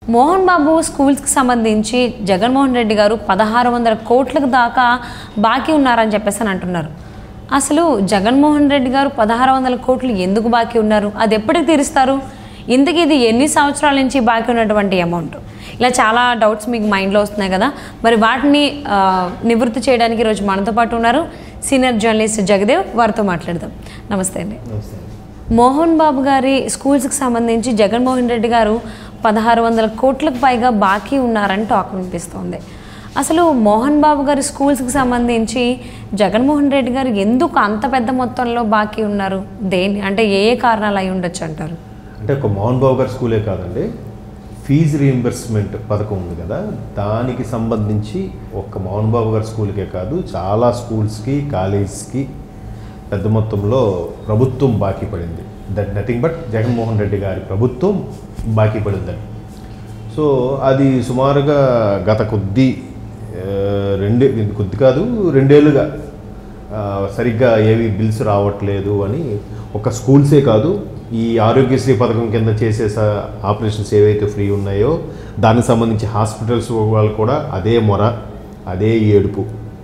మోహన్ బాబు స్కూల్స్కి సంబంధించి జగన్మోహన్ రెడ్డి గారు పదహారు వందల కోట్లకు దాకా బాకీ ఉన్నారని చెప్పేసి అని అంటున్నారు అసలు జగన్మోహన్ రెడ్డి గారు పదహారు వందల కోట్లు ఎందుకు బాకీ ఉన్నారు అది ఎప్పటికి తీరుస్తారు ఇంతకీ ఇది ఎన్ని సంవత్సరాల నుంచి బాకీ ఉన్నటువంటి అమౌంట్ ఇలా చాలా డౌట్స్ మీకు మైండ్లో వస్తున్నాయి కదా మరి వాటిని ఆ, నివృత్తి చేయడానికి ఈరోజు మనతో పాటు ఉన్నారు సీనియర్ జర్నలిస్ట్ జగదేవ్ వారితో మాట్లాడదాం నమస్తే అండి మోహన్ బాబు గారి స్కూల్స్కి సంబంధించి జగన్మోహన్ రెడ్డి గారు పదహారు వందల కోట్లకు పైగా బాకీ ఉన్నారని టాక్ వినిపిస్తోంది అసలు మోహన్ బాబు గారి స్కూల్స్కి సంబంధించి జగన్మోహన్ రెడ్డి గారు ఎందుకు అంత పెద్ద మొత్తంలో బాకీ ఉన్నారు దేని అంటే ఏ ఏ కారణాలు అయి ఉండొచ్చు అంటారు అంటే ఒక మోహన్ బాబు గారి స్కూలే కాదండి ఫీజు రీయింబర్స్మెంట్ పథకం ఉంది కదా దానికి సంబంధించి ఒక్క మోహన్ బాబు గారి స్కూల్కే కాదు చాలా స్కూల్స్కి కాలేజెస్కి పెద్ద మొత్తంలో ప్రభుత్వం బాకీ పడింది that nothing but Jaganmohan Reddy గారి ప్రభుత్వం బాకీ పడిందండి సో అది సుమారుగా గత కొద్ది ఆ, రెండే కొద్ది కాదు రెండేళ్ళుగా ఆ, సరిగ్గా ఏవి బిల్స్ రావట్లేదు అని ఒక స్కూల్సే కాదు ఈ ఆరోగ్యశ్రీ పథకం కింద చేసే స- ఆపరేషన్స్ ఏవైతే ఫ్రీ ఉన్నాయో దానికి సంబంధించి హాస్పిటల్స్ వాళ్ళు కూడా అదే మొర అదే ఏడుపు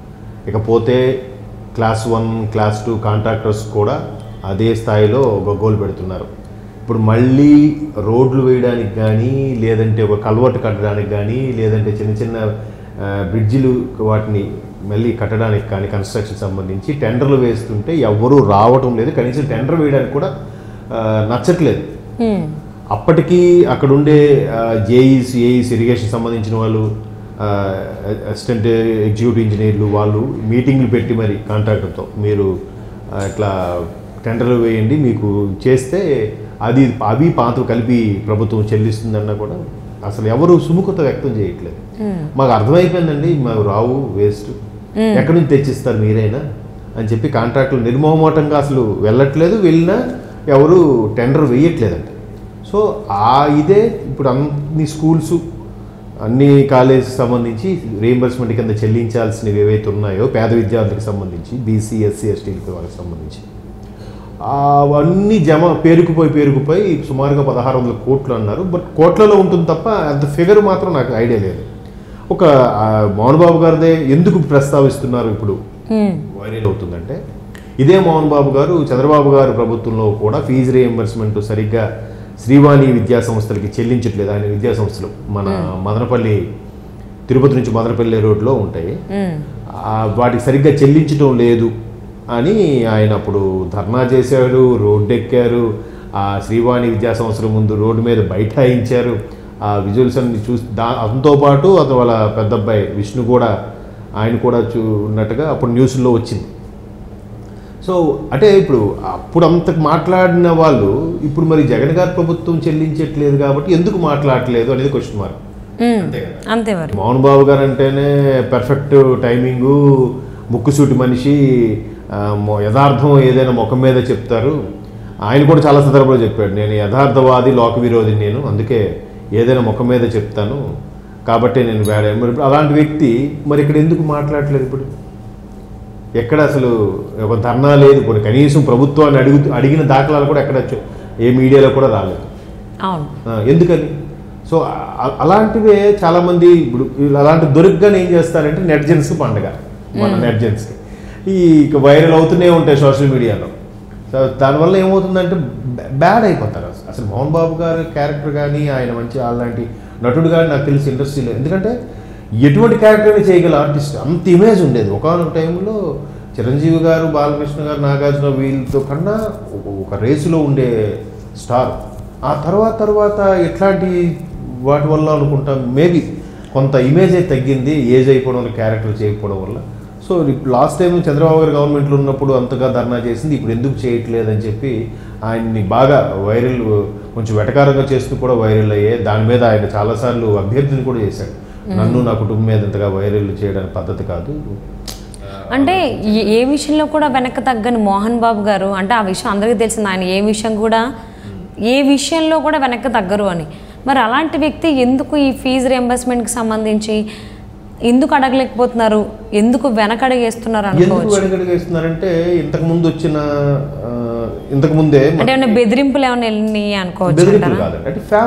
ఇకపోతే class one class two contractors కూడా అదే స్థాయిలో గగ్గోలు పెడుతున్నారు ఇప్పుడు మళ్ళీ రోడ్లు వేయడానికి కానీ లేదంటే ఒక కల్వర్ట్ కట్టడానికి కానీ లేదంటే చిన్న చిన్న ఆ, బ్రిడ్జిలు వాటిని మళ్ళీ కట్టడానికి కానీ కన్స్ట్రక్షన్ సంబంధించి టెండర్లు వేస్తుంటే ఎవ్వరూ రావటం లేదు కనీసం టెండర్ వేయడానికి కూడా ఆ, నచ్చట్లేదు హ్మ్. అప్పటికి అక్కడ ఉండే జేఈస్ ఏఈస్ ఇరిగేషన్ సంబంధించిన వాళ్ళు అసిస్టెంట్ ఎగ్జిక్యూటివ్ ఇంజనీర్లు వాళ్ళు మీటింగ్లు పెట్టి మరి కాంట్రాక్టర్తో మీరు ఆ, ఇట్లా టెండర్లు వేయండి మీకు చేస్తే అది అవి పాత కలిపి ప్రభుత్వం చెల్లిస్తుందన్నా కూడా అసలు ఎవరు సుముఖత వ్యక్తం చేయట్లేదు మాకు అర్థమైపోయిందండి మాకు రావు వేస్ట్ ఎక్కడి నుంచి తెచ్చిస్తారు మీరైనా అని చెప్పి కాంట్రాక్టులు నిర్మోహమాటంగా అసలు వెళ్ళట్లేదు వెళ్ళినా ఎవరు టెండర్ వేయట్లేదంట సో ఆ ఇదే ఇప్పుడు అన్ని స్కూల్స్ అన్ని కాలేజ్ సంబంధించి రీఎంబర్స్మెంట్ కింద చెల్లించాల్సినవి ఏవైతే ఉన్నాయో పేద విద్యార్థులకు సంబంధించి బీసీ ఎస్సీ ఎస్టీలకు వాళ్ళకి సంబంధించి అవన్నీ జమ పేరుకుపోయి పేరుకుపోయి సుమారుగా పదహారు వందల కోట్లు అన్నారు బట్ కోట్లలో ఉంటుంది తప్ప అంత ఫిగర్ మాత్రం నాకు ఐడియా లేదు ఒక ఆ, మోహన్ బాబు గారిదే ఎందుకు ప్రస్తావిస్తున్నారు ఇప్పుడు హ్మ్. వైరల్ అవుతుందంటే ఇదే మోహన్ బాబు గారు చంద్రబాబు గారు ప్రభుత్వంలో కూడా ఫీజు రీఎంబర్స్మెంట్ సరిగ్గా శ్రీవాణి విద్యా సంస్థలకి చెల్లించట్లేదు ఆయన విద్యా సంస్థలు మన మదనపల్లి తిరుపతి నుంచి మదనపల్లి రోడ్లో ఉంటాయి హ్మ్. ఆ, వాటికి సరిగ్గా చెల్లించడం లేదు అని ఆయన అప్పుడు ధర్నా చేశాడు రోడ్డు ఎక్కారు ఆ శ్రీవాణి విద్యా సంస్థల ముందు రోడ్డు మీద బైఠాయించారు ఆ విజువల్స్ అన్ని చూసి దా అతనితో పాటు అతను వాళ్ళ పెద్ద అబ్బాయి విష్ణు కూడా ఆయన కూడా చూ ఉన్నట్టుగా అప్పుడు న్యూస్లో వచ్చింది సో అంటే ఇప్పుడు అప్పుడు అంత మాట్లాడిన వాళ్ళు ఇప్పుడు మరి జగన్ గారి ప్రభుత్వం చెల్లించట్లేదు కాబట్టి ఎందుకు మాట్లాడట్లేదు అనేది క్వశ్చన్ మార్క్ హ్మ్. అంతే కదా అంతే మరి మోహన్ బాబు గారు అంటేనే పెర్ఫెక్ట్ టైమింగు ముక్కుసూటి మనిషి ఆ, మొ- యథార్థం ఏదైనా ముఖం మీద చెప్తారు ఆయన కూడా చాలా సందర్భంలో చెప్పాడు నేను యథార్థవాది లోక విరోధి నేను అందుకే ఏదైనా ముఖం మీద చెప్తాను కాబట్టి నేను వేడ మరి ఇప్పుడు అలాంటి వ్యక్తి మరి ఇక్కడ ఎందుకు మాట్లాడట్లేదు ఇప్పుడు ఎక్కడ అసలు ఒక ధర్నా లేదు ఇప్పుడు కనీసం ప్రభుత్వాన్ని అడుగు అడిగిన దాఖలాలు కూడా ఎక్కడ చూ- ఏ మీడియాలో కూడా రాలేదు అవును ఆ, ఎందుకని సో అ- అలాంటివే చాలామంది ఇప్పుడు వీళ్ళు అలాంటి దొరికగానే ఏం చేస్తారంటే నెట్జెన్స్ పండగ మన నెట్జెన్స్కి ఈ ఇక వైరల్ అవుతూనే ఉంటాయి సోషల్ మీడియాలో సో దానివల్ల ఏమవుతుందంటే బ్యా- బ్యాడ్ అయిపోతారు అసలు అసలు మోహన్ బాబు గారి క్యారెక్టర్ కానీ ఆయన మంచి అలాంటి నటుడు కానీ నాకు తెలిసి ఇండస్ట్రీలో ఎందుకంటే ఎటువంటి క్యారెక్టర్ని చేయగల ఆర్టిస్ట్ అంత ఇమేజ్ ఉండేది ఒకనొక టైంలో చిరంజీవి గారు బాలకృష్ణ గారు నాగార్జున వీళ్ళతో కన్నా ఒక- ఒక రేసులో ఉండే స్టార్ ఆ తర్వాత తర్వాత ఎట్లాంటి వాటి వల్ల అనుకుంటా మేబీ కొంత ఇమేజ్ అయితే తగ్గింది ఏజ్ అయిపోవడం వల్ల క్యారెక్టర్ చేయకపోవడం వల్ల సో లాస్ట్ టైం చంద్రబాబు గారు గవర్నమెంట్లో ఉన్నప్పుడు అంతగా ధర్నా చేసింది ఇప్పుడు ఎందుకు చేయట్లేదని చెప్పి ఆయన్ని బాగా వైరల్ కొంచెం వెటకారంగా చేస్తూ కూడా వైరల్ అయ్యే దాని మీద ఆయన చాలాసార్లు అభ్యర్థులు కూడా చేశాడు నన్ను నా కుటుంబం మీద ఇంతగా వైరల్ చేయడానికి పద్ధతి కాదు అంటే ఏ- ఏ విషయంలో కూడా వెనక్కి తగ్గని మోహన్ బాబు గారు అంటే ఆ విషయం అందరికీ తెలిసింది ఆయన ఏ విషయం కూడా ఏ విషయంలో కూడా వెనక్కి తగ్గరు అని మరి అలాంటి వ్యక్తి ఎందుకు ఈ ఫీజు రియంబర్స్మెంట్కి సంబంధించి ఎందుకు అడగలేకపోతున్నారు ఎందుకు వెనకడగేస్తున్నారు ఎందుకు అనుకోవచ్చు వెనకడుగేస్తున్నారంటే ఇంతకు ముందు వచ్చిన ఆ, ఇంతకు ముందే అంటే ఏమైనా బెదిరింపులు ఏమైనా వెళ్ళినాయి అనుకోవచ్చు బెదిరింపులు అంటారా కాదండి అంటే ఫేవర్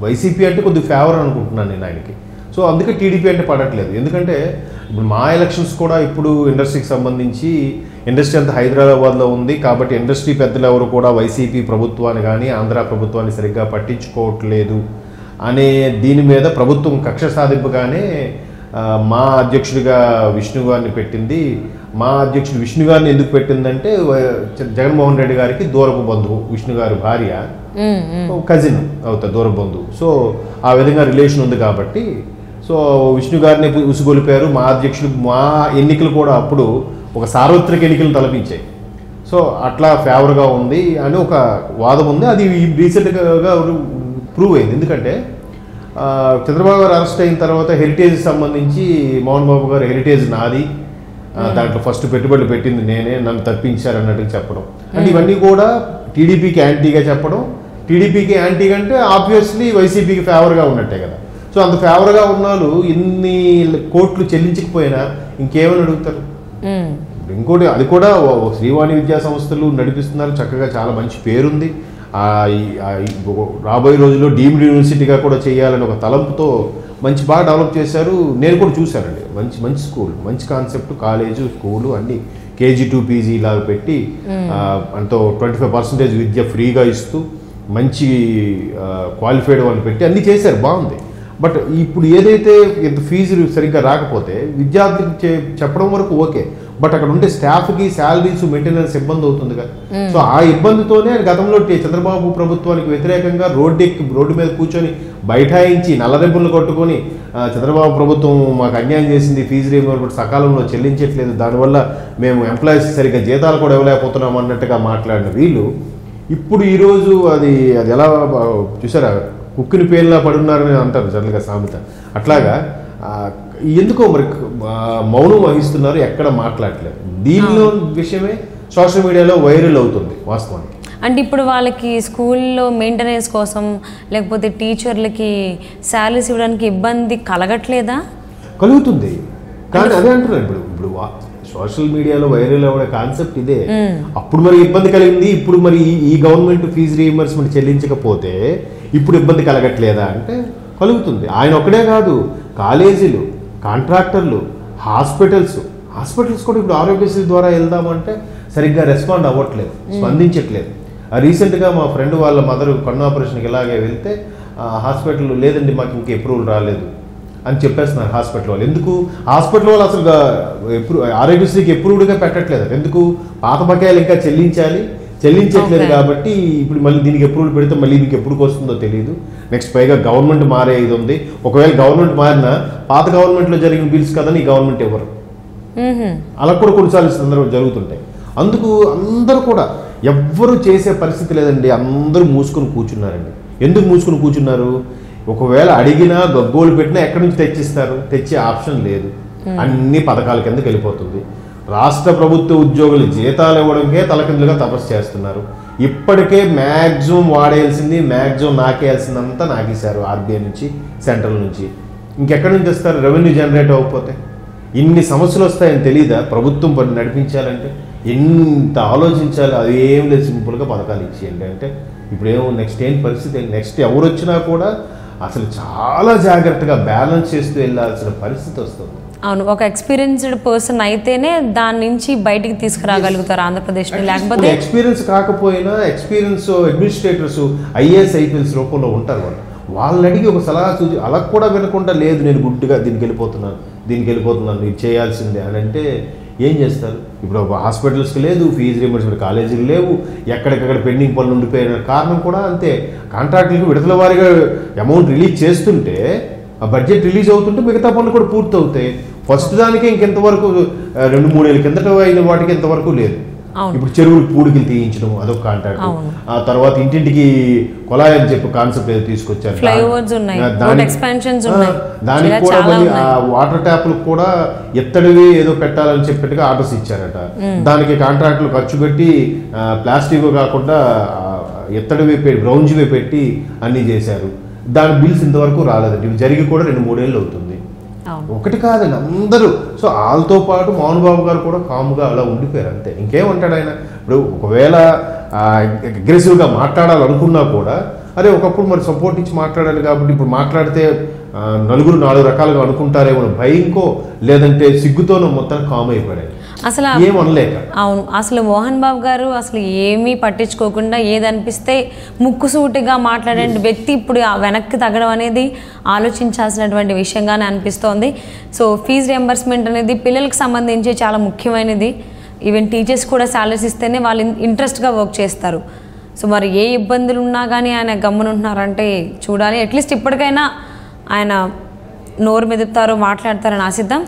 వైసీపీ అంటే కొద్దిగా ఫేవర్ అనుకుంటున్నాను నేను ఆయనకి సో అందుకే టీడీపీ అంటే పడట్లేదు ఎందుకంటే ఇప్పుడు మా ఎలక్షన్స్ కూడా ఇప్పుడు ఇండస్ట్రీకి సంబంధించి ఇండస్ట్రీ అంతా హైదరాబాద్లో ఉంది కాబట్టి ఇండస్ట్రీ పెద్దలు ఎవరు కూడా వైసీపీ ప్రభుత్వాన్ని కానీ ఆంధ్ర ప్రభుత్వాన్ని సరిగ్గా పట్టించుకోవట్లేదు అనే దీని మీద ప్రభుత్వం కక్ష సాధింపుగానే ఆ, మా అధ్యక్షుడిగా విష్ణు గారిని పెట్టింది మా అధ్యక్షుడు విష్ణు గారిని ఎందుకు పెట్టిందంటే వ- జగన్మోహన్ రెడ్డి గారికి దూరపు బంధువు విష్ణు గారి భార్య ఉమ్, ఉమ్. కజిన్ అవుతారు దూర బంధువు సో ఆ విధంగా రిలేషన్ ఉంది కాబట్టి సో విష్ణు గారిని ఉసుగొలిపారు మా అధ్యక్షుడు మా ఎన్నికలు కూడా అప్పుడు ఒక సార్వత్రిక ఎన్నికలు తలపించాయి సో అట్లా ఫేవర్గా ఉంది అని ఒక వాదం ఉంది అది రీసెంట్గా ప్రూవ్ అయింది ఎందుకంటే ఆ, చంద్రబాబు గారు అరెస్ట్ అయిన తర్వాత హెరిటేజ్ సంబంధించి మోహన్ బాబు గారు హెరిటేజ్ నాది ఆ, దాంట్లో ఫస్ట్ పెట్టుబడులు పెట్టింది నేనే నన్ను తప్పించారు అన్నట్టుగా చెప్పడం అంటే ఇవన్నీ కూడా టీడీపీకి యాంటీగా చెప్పడం టీడీపీకి యాంటీగా అంటే ఆబ్వియస్లీ వైసీపీకి ఫేవర్గా ఉన్నట్టే కదా సో అంత ఫేవర్గా ఉన్నాళ్ళు ఇన్ని కోట్లు చెల్లించకపోయినా ఇంకేమని అడుగుతారు ఉమ్. ఇంకోటి అది కూడా ఓ- ఓ శ్రీవాణి విద్యా సంస్థలు నడిపిస్తున్నారు చక్కగా చాలా మంచి పేరుంది ఆ ఈ- ఆ ఈ ఓ- రాబోయే రోజుల్లో డీమ్డ్ యూనివర్సిటీగా కూడా చేయాలని ఒక తలంపుతో మంచి బాగా డెవలప్ చేశారు నేను కూడా చూశానండి మంచి మంచి స్కూల్ మంచి కాన్సెప్ట్ కాలేజు స్కూలు అన్ని కేజీ టు పీజీ లాగా పెట్టి ఆ, అంతో ట్వంటీ ఫైవ్ పర్సెంటేజ్ విద్య ఫ్రీగా ఇస్తూ మంచి క్వాలిఫైడ్ వాళ్ళు పెట్టి అన్నీ చేశారు బాగుంది బట్ ఇప్పుడు ఏదైతే ఇంత ఫీజు సరిగ్గా రాకపోతే విద్యార్థికి చే- చెప్పడం వరకు ఓకే బట్ అక్కడ ఉండే స్టాఫ్కి శాలరీస్ మెయింటెనెన్స్ ఇబ్బంది అవుతుంది కదా సో ఆ ఇబ్బందితోనే ఆయన గతంలో టి- చంద్రబాబు ప్రభుత్వానికి వ్యతిరేకంగా రోడ్డు ఎక్కి రోడ్డు మీద కూర్చొని బైఠాయించి నల్లరెబ్బులు కొట్టుకొని ఆ, చంద్రబాబు ప్రభుత్వం మాకు అన్యాయం చేసింది ఫీజు రీయింబర్స్మెంట్ సకాలంలో చెల్లించట్లేదు దానివల్ల మేము ఎంప్లాయీస్ సరిగ్గా జీతాలు కూడా ఇవ్వలేకపోతున్నాం అన్నట్టుగా మాట్లాడిన వీళ్ళు ఇప్పుడు ఈరోజు అది అది ఎలా బా- చూసారా కుక్కిని పేర్లా పడున్నారని అంటారు జనరల్గా సామెత అట్లాగా ఆ, ఎందుకో మరి ఆ, మౌనం వహిస్తున్నారు ఎక్కడ మాట్లాడలేదు దీనిలో విషయమే సోషల్ మీడియాలో వైరల్ అవుతుంది వాస్తవానికి అంటే ఇప్పుడు వాళ్ళకి స్కూల్లో మెయింటెనెన్స్ కోసం లేకపోతే టీచర్లకి శాలరీస్ ఇవ్వడానికి ఇబ్బంది కలగట్లేదా కలుగుతుంది కానీ అదే అంటున్నారు ఇప్పుడు ఇప్పుడు వా- సోషల్ మీడియాలో వైరల్ అవ్వడే కాన్సెప్ట్ ఇదే అప్పుడు మరి ఇబ్బంది కలిగింది ఇప్పుడు మరి ఈ- ఈ గవర్నమెంట్ ఫీజు రీఎంబర్స్మెంట్ చెల్లించకపోతే ఇప్పుడు ఇబ్బంది కలగట్లేదా అంటే కలుగుతుంది ఆయన ఒక్కడే కాదు కాలేజీలు కాంట్రాక్టర్లు హాస్పిటల్స్ హాస్పిటల్స్ కూడా ఇప్పుడు ఆరోగ్యశ్రీ ద్వారా వెళ్దామంటే సరిగ్గా రెస్పాండ్ అవ్వట్లేదు స్పందించట్లేదు ఆ రీసెంట్గా మా ఫ్రెండ్ వాళ్ళ మదర్ కన్ను ఆపరేషన్కి ఇలాగే వెళ్తే ఆ హాస్పిటల్ లేదండి మాకు ఇంకా అప్రూవల్ రాలేదు అని చెప్పేస్తున్నారు హాస్పిటల్ వాళ్ళు ఎందుకు హాస్పిటల్ వాళ్ళు అసలు ఎప్పుడు ఆరోగ్యశ్రీకి అప్రూవ్డ్గా పెట్టట్లేదు ఎందుకు పాత బకాయిలు ఇంకా చెల్లించాలి చెల్లించట్లేదు Okay. కాబట్టి ఇప్పుడు మళ్ళీ దీనికి అప్రూవల్ పెడితే మళ్ళీ మీకు ఎప్పుడు వస్తుందో తెలియదు నెక్స్ట్ పైగా గవర్నమెంట్ మారే ఇది ఉంది ఒకవేళ గవర్నమెంట్ మారినా పాత గవర్నమెంట్లో జరిగిన బిల్స్ కదని ఈ గవర్నమెంట్ ఇవ్వరు మ్మ్హ. అలా కూడా కొన్నిసార్లు సందర్భం జరుగుతుంటాయి అందుకు అందరూ కూడా ఎవ్వరు చేసే పరిస్థితి లేదండి అందరూ మూసుకొని కూర్చున్నారండి ఎందుకు మూసుకొని కూర్చున్నారు ఒకవేళ అడిగినా గగ్గోలు పెట్టినా ఎక్కడి నుంచి తెచ్చిస్తారు తెచ్చే ఆప్షన్ లేదు అన్ని పథకాల కిందకి వెళ్ళిపోతుంది రాష్ట్ర ప్రభుత్వ ఉద్యోగులు జీతాలు ఇవ్వడానికే తలకిందులుగా తపస్సు చేస్తున్నారు ఇప్పటికే మ్యాక్సిమం వాడేయాల్సింది మ్యాక్సిమం నాకేయాల్సిందంతా నాకేశారు ఆర్బీఐ నుంచి సెంట్రల్ నుంచి ఇంకెక్కడి నుంచి తెస్తారు రెవెన్యూ జనరేట్ అవ్వకపోతే ఇన్ని సమస్యలు వస్తాయని తెలీదా ప్రభుత్వం పని నడిపించాలంటే ఎంత ఆలోచించాలి అది ఏం లేదు సింపుల్గా పథకాలు ఇచ్చేయండి అంటే ఇప్పుడు ఏమో నెక్స్ట్ ఏం పరిస్థితి నెక్స్ట్ ఎవరు వచ్చినా కూడా అసలు చాలా జాగ్రత్తగా బ్యాలెన్స్ చేస్తూ వెళ్ళాల్సిన పరిస్థితి వస్తుంది అవును ఒక ఎక్స్పీరియన్స్డ్ పర్సన్ అయితేనే దాని నుంచి బయటికి తీసుకురాగలుగుతారు ఆంధ్రప్రదేశ్ని లేకపోతే ఎక్స్పీరియన్స్ కాకపోయినా ఎక్స్పీరియన్స్ అడ్మినిస్ట్రేటర్స్ ఐఏఎస్ ఐపీఎస్ రూపంలో ఉంటారు వాళ్ళు వాళ్ళని అడిగి ఒక సలహా సూచి అలా కూడా వినకుండా లేదు నేను గుడ్డుగా దీనికి వెళ్ళిపోతున్నాను దీనికి వెళ్ళిపోతున్నాను ఇది చేయాల్సిందే అని అంటే ఏం చేస్తారు ఇప్పుడు ఒక హాస్పిటల్స్కి లేదు ఫీజు రీంబర్స్మెంట్ కాలేజీలు లేవు ఎక్కడికక్కడ పెండింగ్ పనులు ఉండిపోయిన కారణం కూడా అంతే కాంట్రాక్టులకు విడుదల వారిగా అమౌంట్ రిలీజ్ చేస్తుంటే ఆ బడ్జెట్ రిలీజ్ అవుతుంటే మిగతా పనులు కూడా పూర్తి అవుతాయి ఫస్ట్ దానికే ఇంకెంతవరకు ఆ, రెండు మూడేళ్ళ కిందట అయిన వాటికి ఇంతవరకు లేదు అవును. ఇప్పుడు చెరువులు పూడికలు తీయించడం అదొక కాంట్రాక్ట్ అవును. ఆ తర్వాత ఇంటింటికి కొలాయి అని చెప్పి కాన్సెప్ట్ ఏదో తీసుకొచ్చారు Flyovers ఉన్నాయి, ఆ, road దానికి- expansions ఆ, ఉన్నాయి. దానికి ఇలా కూడా చాలా మళ్ళీ ఆ ఉన్నాయి. వాటర్ ట్యాప్లకు కూడా ఎత్తడివి ఏదో పెట్టాలని చెప్పినట్టుగా ఆర్డర్స్ ఇచ్చారట దానికి కాంట్రాక్టులు ఖర్చు పెట్టి ఆ, ప్లాస్టిక్ కాకుండా ఆ, ఎత్తడివి పె- బ్రౌన్జ్వి పెట్టి అన్నీ చేశారు దాని బిల్స్ ఇంతవరకు రాలేదండి ఇవి జరిగి కూడా రెండు మూడేళ్ళు అవుతుంది అవును ఒకటి కాదండి అందరూ సో వాళ్ళతో పాటు మోహన్ బాబు గారు కూడా కాముగా అలా ఉండిపోయారు అంతే ఇంకేమంటాడు ఆయన ఇప్పుడు ఒకవేళ అగ్రెసివ్గా మాట్లాడాలనుకున్నా కూడా అరే ఒకప్పుడు మరి సపోర్ట్ ఇచ్చి మాట్లాడాలి కాబట్టి ఇప్పుడు మాట్లాడితే ఆ, నలుగురు నాలుగు రకాలుగా అనుకుంటారేమో అని భయంకో లేదంటే సిగ్గుతోనో మొత్తం కామ్ అయిపోయాయి అసలు ఏం అనలేక అవును అసలు మోహన్ బాబు గారు అసలు ఏమీ పట్టించుకోకుండా ఏది అనిపిస్తే ముక్కుసూటిగా మాట్లాడే వ్యక్తి ఇప్పుడు ఆ వెనక్కి తగ్గడం అనేది ఆలోచించాల్సినటువంటి విషయంగానే అనిపిస్తోంది సో ఫీజు రియంబర్స్మెంట్ అనేది పిల్లలకు సంబంధించి చాలా ముఖ్యమైనది ఈవెన్ టీచర్స్ కూడా శాలరీస్ ఇస్తేనే వాళ్ళు ఇంట్రెస్ట్గా వర్క్ చేస్తారు సో మరి ఏ ఇబ్బందులు ఉన్నా కానీ ఆయన గమ్మునుంటున్నారంటే చూడాలి అట్లీస్ట్ ఇప్పటికైనా ఆయన నోరు మెదుపుతారో మాట్లాడతారని ఆశిద్దాం